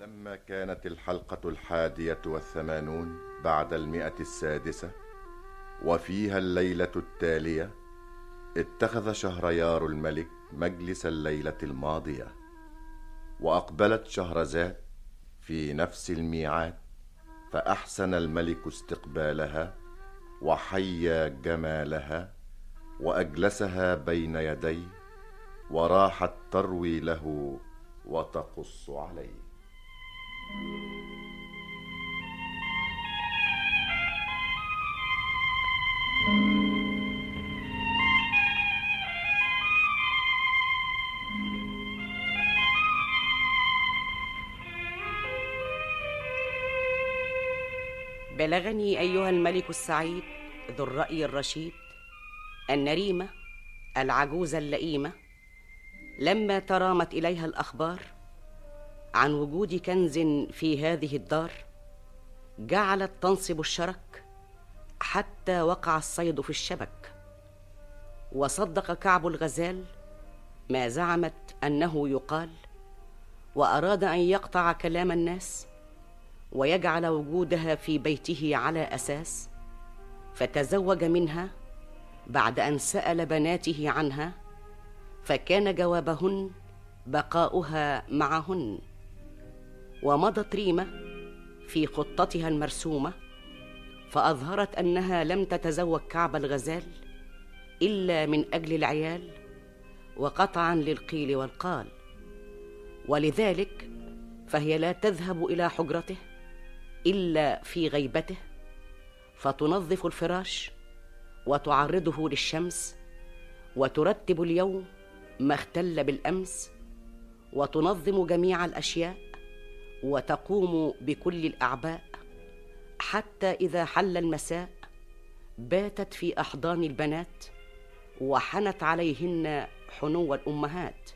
لما كانت الحلقة الحادية والثمانون بعد المئة السادسة وفيها الليلة التالية اتخذ شهريار الملك مجلس الليلة الماضية وأقبلت شهرزاد في نفس الميعاد فأحسن الملك استقبالها وحيا جمالها وأجلسها بين يديه وراحت تروي له وتقص عليه بلغني ايها الملك السعيد ذو الراي الرشيد ان ريمه العجوز اللئيمه لما ترامت اليها الاخبار عن وجود كنز في هذه الدار جعلت تنصب الشرك حتى وقع الصيد في الشبك وصدق كعب الغزال ما زعمت انه يقال واراد ان يقطع كلام الناس ويجعل وجودها في بيته على اساس فتزوج منها بعد ان سال بناته عنها فكان جوابهن بقاؤها معهن ومضت ريمه في خطتها المرسومه فاظهرت انها لم تتزوج كعب الغزال الا من اجل العيال وقطعا للقيل والقال ولذلك فهي لا تذهب الى حجرته الا في غيبته فتنظف الفراش وتعرضه للشمس وترتب اليوم ما اختل بالامس وتنظم جميع الاشياء وتقوم بكل الاعباء حتى اذا حل المساء باتت في احضان البنات وحنت عليهن حنو الامهات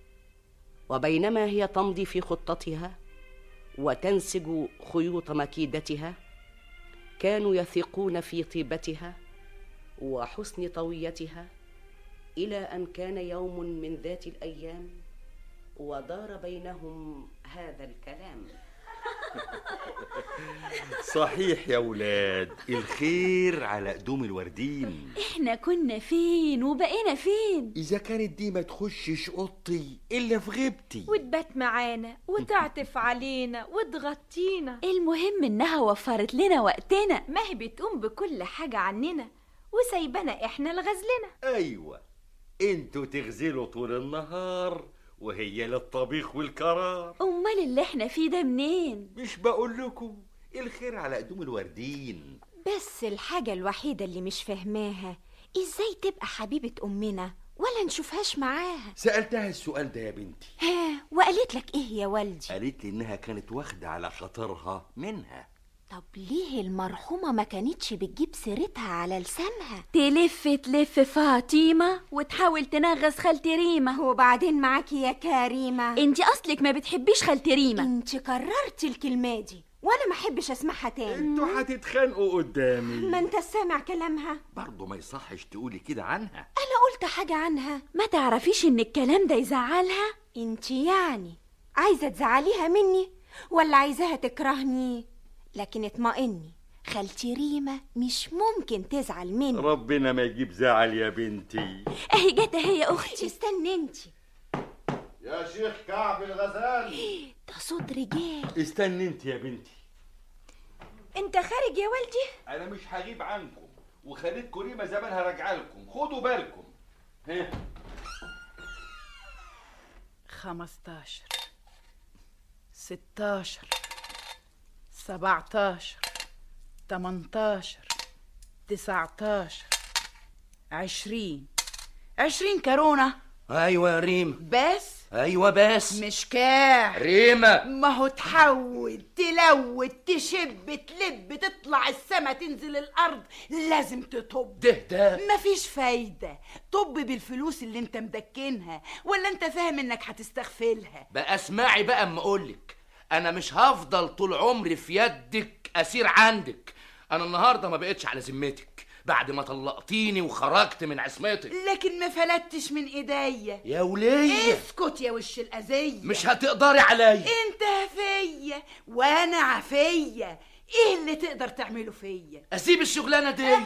وبينما هي تمضي في خطتها وتنسج خيوط مكيدتها كانوا يثقون في طيبتها وحسن طويتها الى ان كان يوم من ذات الايام ودار بينهم هذا الكلام صحيح يا ولاد الخير على قدوم الوردين احنا كنا فين وبقينا فين اذا كانت دي ما تخشش اوضتي الا في غيبتي وتبات معانا وتعطف علينا وتغطينا المهم انها وفرت لنا وقتنا ما هي بتقوم بكل حاجة عننا وسايبانا احنا لغزلنا ايوه انتوا تغزلوا طول النهار وهي للطبيخ والكرار امال اللي احنا فيه ده منين مش بقول لكم الخير على قدوم الوردين بس الحاجة الوحيدة اللي مش فاهماها ازاي تبقى حبيبة أمنا ولا نشوفهاش معاها سألتها السؤال ده يا بنتي ها وقالت لك ايه يا والدي قالت لي انها كانت واخدة على خاطرها منها طب ليه المرحومة ما كانتش بتجيب سيرتها على لسانها تلف تلف فاطمة وتحاول تنغز خالتي ريمة وبعدين معاكي يا كريمة انتي اصلك ما بتحبيش خالتي ريمة انت كررتي الكلمة دي وانا ما احبش اسمعها تاني انتوا هتتخانقوا قدامي ما انت سامع كلامها برضه ما يصحش تقولي كده عنها انا قلت حاجة عنها ما تعرفيش ان الكلام ده يزعلها انت يعني عايزة تزعليها مني ولا عايزاها تكرهني لكن اطمئني خالتي ريمة مش ممكن تزعل مني ربنا ما يجيب زعل يا بنتي اهي جت اهي يا اختي استني انت يا شيخ كعب الغزال ده صوت رجال استني انت يا بنتي انت خارج يا والدي انا مش هغيب عنكم وخليت كريمه زمانها راجعه لكم خدوا بالكم ها خمستاشر ستاشر سبعتاشر تمنتاشر تسعتاشر عشرين عشرين كرونة ايوه يا ريم بس ايوه بس مش كاح ريمة ما هو تحول تلوت تشب تلب تطلع السما تنزل الارض لازم تطب ده ده مفيش فايدة طب بالفلوس اللي انت مدكنها ولا انت فاهم انك هتستغفلها بقى اسمعي بقى اما اقولك انا مش هفضل طول عمري في يدك اسير عندك انا النهارده ما بقتش على ذمتك بعد ما طلقتيني وخرجت من عصمتك لكن ما فلتش من ايديا يا ولية اسكت يا وش الاذيه مش هتقدري عليا انت فيا وانا عفيه ايه اللي تقدر تعمله فيا اسيب الشغلانه دي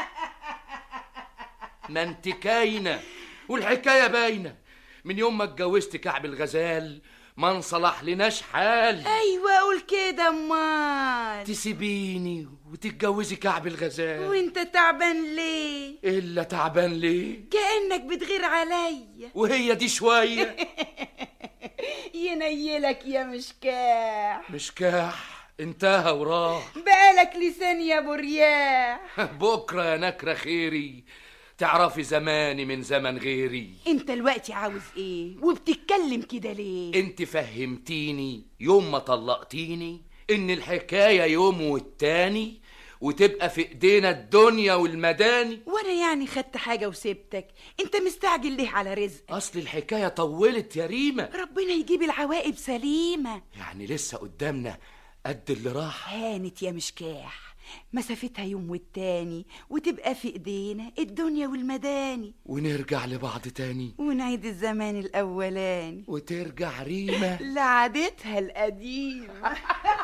ما انت كاينه والحكايه باينه من يوم ما اتجوزت كعب الغزال ما انصلح لناش حال ايوه قول كده امال تسيبيني وتتجوزي كعب الغزال وانت تعبان ليه الا تعبان ليه كانك بتغير عليا وهي دي شويه ينيلك يا مشكاح مشكاح انتهى وراح بقالك لسان يا ابو رياح بكره يا نكره خيري تعرفي زماني من زمن غيري انت الوقت عاوز ايه وبتتكلم كده ليه انت فهمتيني يوم ما طلقتيني ان الحكايه يوم والتاني وتبقى في ايدينا الدنيا والمداني وانا يعني خدت حاجه وسبتك انت مستعجل ليه على رزق اصل الحكايه طولت يا ريما ربنا يجيب العواقب سليمه يعني لسه قدامنا قد اللي راح هانت يا مشكاح مسافتها يوم والتاني وتبقى في ايدينا الدنيا والمداني ونرجع لبعض تاني ونعيد الزمان الاولاني وترجع ريما لعادتها القديمه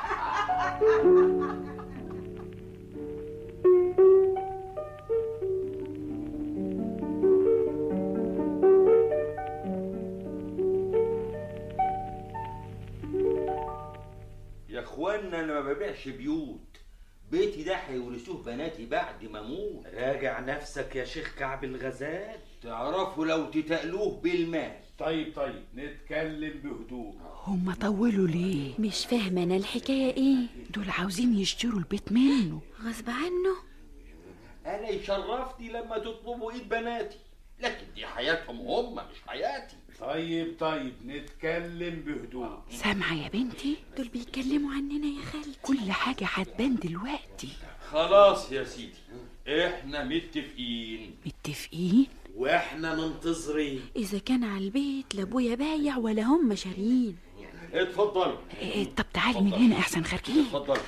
يا اخوانا انا ما ببيعش بيوت بيتي ده هيورثوه بناتي بعد ما اموت راجع نفسك يا شيخ كعب الغزال تعرفوا لو تتقلوه بالمال طيب طيب نتكلم بهدوء هما طولوا ليه مش فاهمة أنا الحكاية إيه دول عاوزين يشتروا البيت منه غصب عنه انا يشرفني لما تطلبوا ايد بناتي لكن دي حياتهم هم مش حياتي طيب طيب نتكلم بهدوء سامعه يا بنتي دول بيتكلموا عننا يا خالتي كل حاجه هتبان دلوقتي خلاص يا سيدي احنا متفقين متفقين واحنا منتظرين إذا كان على البيت لا أبويا بايع ولا هم شاريين اتفضلوا إيه طب تعالي من هنا احسن خارجين اتفضلوا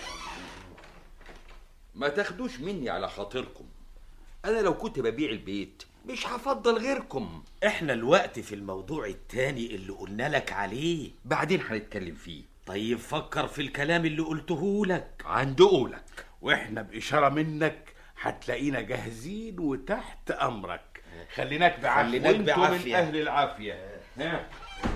ما تاخدوش مني على خاطركم انا لو كنت ببيع البيت مش هفضل غيركم احنا الوقت في الموضوع التاني اللي قلنا لك عليه بعدين هنتكلم فيه طيب فكر في الكلام اللي قلته لك عند قولك واحنا بإشارة منك هتلاقينا جاهزين وتحت أمرك خليناك بعافية خليناك وانتوا بعافية. من أهل العافية ها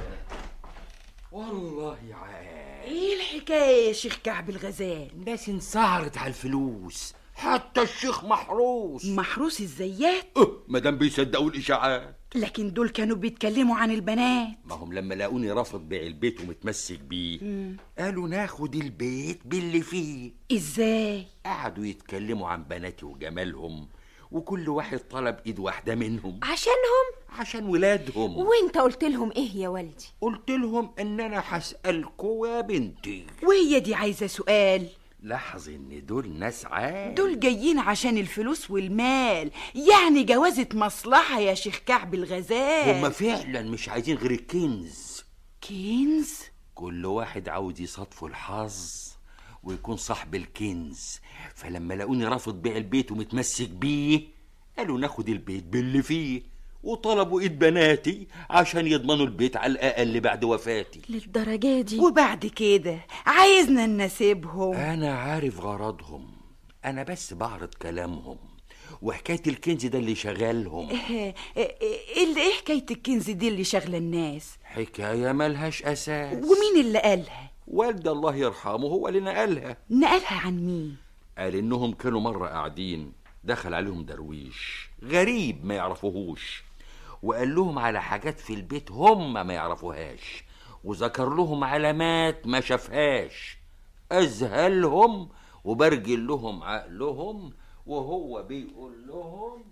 والله يا عال ايه الحكايه يا شيخ كعب الغزال الناس انسعرت على الفلوس حتى الشيخ محروس محروس الزيات أه مادام بيصدقوا الاشاعات لكن دول كانوا بيتكلموا عن البنات ما هم لما لاقوني رافض بيع البيت ومتمسك بيه قالوا ناخد البيت باللي فيه ازاي قعدوا يتكلموا عن بناتي وجمالهم وكل واحد طلب ايد واحده منهم عشانهم عشان ولادهم وانت قلت لهم ايه يا والدي قلت لهم ان انا هسالكوا يا بنتي وهي دي عايزه سؤال لاحظ ان دول ناس عاد دول جايين عشان الفلوس والمال يعني جوازة مصلحة يا شيخ كعب الغزال هما فعلا مش عايزين غير الكنز كنز كل واحد عاوز يصادفه الحظ ويكون صاحب الكنز فلما لقوني رافض بيع البيت ومتمسك بيه قالوا ناخد البيت باللي فيه وطلبوا ايد بناتي عشان يضمنوا البيت على الاقل بعد وفاتي للدرجة دي وبعد كده عايزنا نناسبهم انا عارف غرضهم انا بس بعرض كلامهم وحكايه الكنز ده اللي شغالهم إيه إيه اللي ايه حكاية الكنز دي اللي شغلة الناس حكايه ملهاش اساس ومين اللي قالها والد الله يرحمه هو اللي نقلها نقلها عن مين قال انهم كانوا مره قاعدين دخل عليهم درويش غريب ما يعرفوهوش وقال لهم على حاجات في البيت هم ما يعرفوهاش وذكر لهم علامات ما شافهاش اذهلهم وبرجل لهم عقلهم وهو بيقول لهم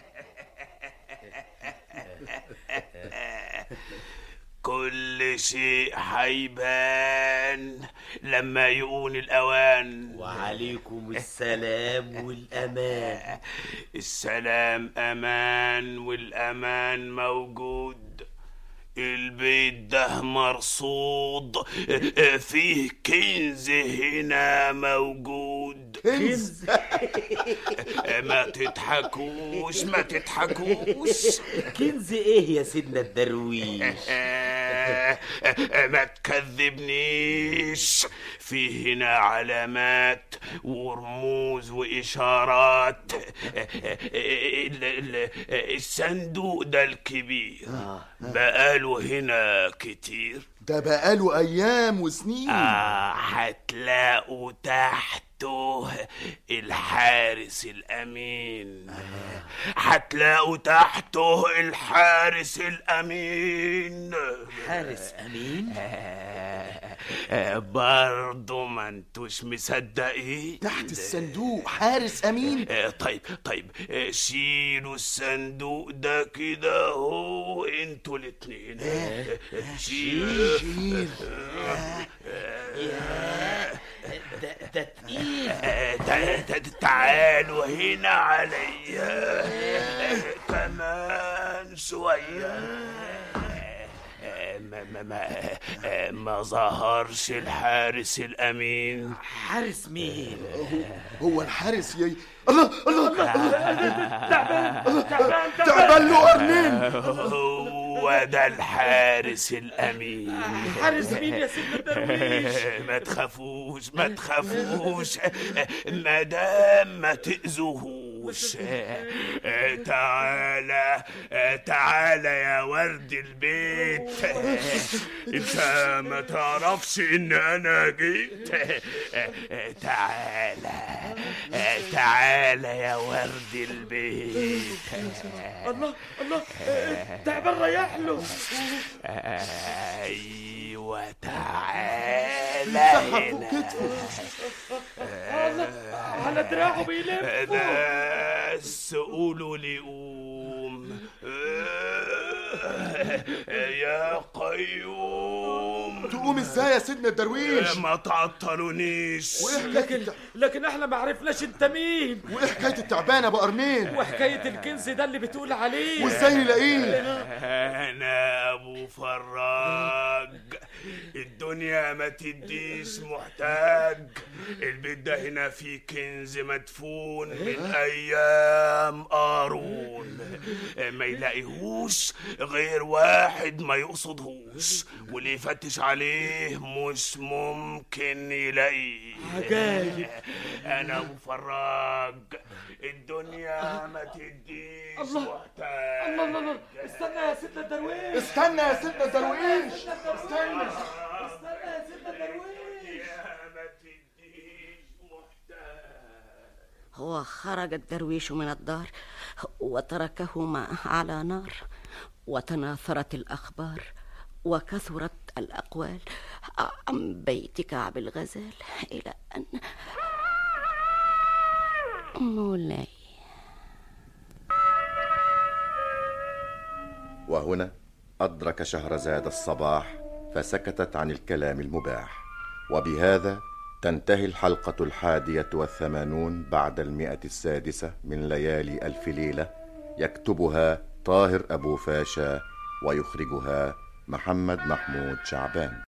كل شيء هيبان لما يقون الأوان وعليكم السلام والأمان السلام أمان والأمان موجود البيت ده مرصود فيه كنز هنا موجود كنز ما تضحكوش ما تضحكوش كنز ايه يا سيدنا الدرويش ما تكذبنيش في هنا علامات ورموز وإشارات ال- ال- الصندوق ده الكبير بقاله هنا كتير ده بقاله ايام وسنين آه هتلاقوا تحته الحارس الأمين هتلاقوا تحته الحارس الأمين حارس امين برضه ما انتوش مصدقين تحت الصندوق حارس امين آه، طيب طيب آه، شيلوا الصندوق ده كده هو انتوا الاتنين آه، شيل شيل ده ده تقيل آه، تع- تع- تعالوا هنا عليا آه، كمان شوية آه، ما ما ما آه، ما ظهرش الحارس الأمين حارس مين هو الحارس يي الله الله الله تعبان له قرنين هو ده الحارس الأمين حارس مين يا سيدنا الدرويش ما تخافوش ما تخافوش مدام ما تأذوهوش تعالى تعالى يا ورد البيت انت ما تعرفش ان انا جيت تعالى تعالى يا ورد البيت الله الله تعبان رايح له ايوه تعالى هنا على دراعه بيلف بس قولوا لي قوم يا قيوم تقوم ازاي يا سيدنا الدرويش ما تعطلونيش وايه حكايه لكن الت... لكن احنا ما عرفناش انت مين وايه حكايه التعبان ابو قرنين وحكايه الكنز ده اللي بتقول عليه وازاي نلاقيه انا ابو فراج الدنيا ما تديش محتاج البيت ده هنا فيه كنز مدفون من ايام قارون ما يلاقيهوش غير واحد ما يقصدهوش واللي يفتش عليه مش ممكن يلاقيه عجايب. انا ابو فراج الدنيا ما تديش الله. محتاج الله الله الله استنى يا سيدنا الدرويش استنى يا سيدنا الدرويش استنى استنى يا سيدنا الدرويش ما تديش محتاج وخرج الدرويش من الدار وتركهما على نار وتناثرت الأخبار وكثرت الأقوال عن بيت كعب الغزال إلى أن مولاي وهنا أدرك شهرزاد الصباح فسكتت عن الكلام المباح وبهذا تنتهي الحلقة الحادية والثمانون بعد المئة السادسة من ليالي ألف ليلة يكتبها طاهر أبو فاشا ويخرجها محمد محمود شعبان